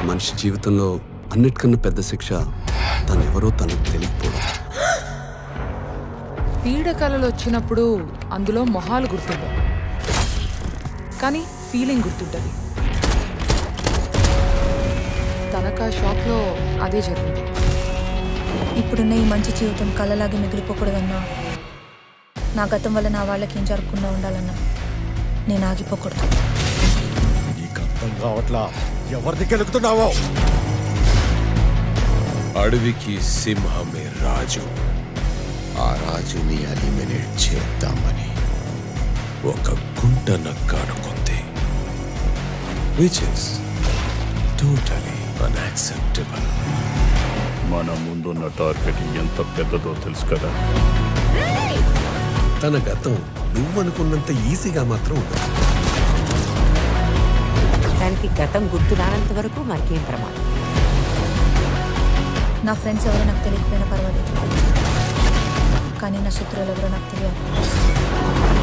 మనిషి జీవితంలో అన్నిటికన్నా పెద్ద శిక్ష తనెవరో తనకు తెలియకపోవడం పీడకలలు వచ్చినప్పుడు అందులో మొహాలు గుర్తుండవు కానీ ఫీలింగ్ గుర్తుంటుంది తనకా షాక్లో అదే జరిగింది ఇప్పుడున్న ఈ మంచి జీవితం కళ్ళలాగే మిగిలిపోకూడదన్నా నా గతం వల్ల నా వాళ్ళకి ఏం జరగకుండా ఉండాలన్నా నేను ఆగిపోకూడదు నీకు అర్థం కావట్లా ఎవరిది గెలుగుతున్నావో అడవికి సింహమే రాజు ఆ రాజుని ఎలిమినేట్ చేద్దామని ఒక గుంట నక్క అనుకుంది విచ్ ఇస్ టోటలీ అన్యాక్సెప్టబుల్ మన ముందున్న టార్గెట్ ఎంత పెద్దదో తెలుసు కదా తన గతం నువ్వనుకున్నంత ఈజీగా మాత్రం ఉండదు దానికి గతం గుర్తు రానంత వరకు మనకేం ప్రమాదం నా ఫ్రెండ్స్ ఎవరో నాకు తెలియకపోయినా పర్వాలేదు కానీ నా శత్రువులు ఎవరో నాకు తెలియాలి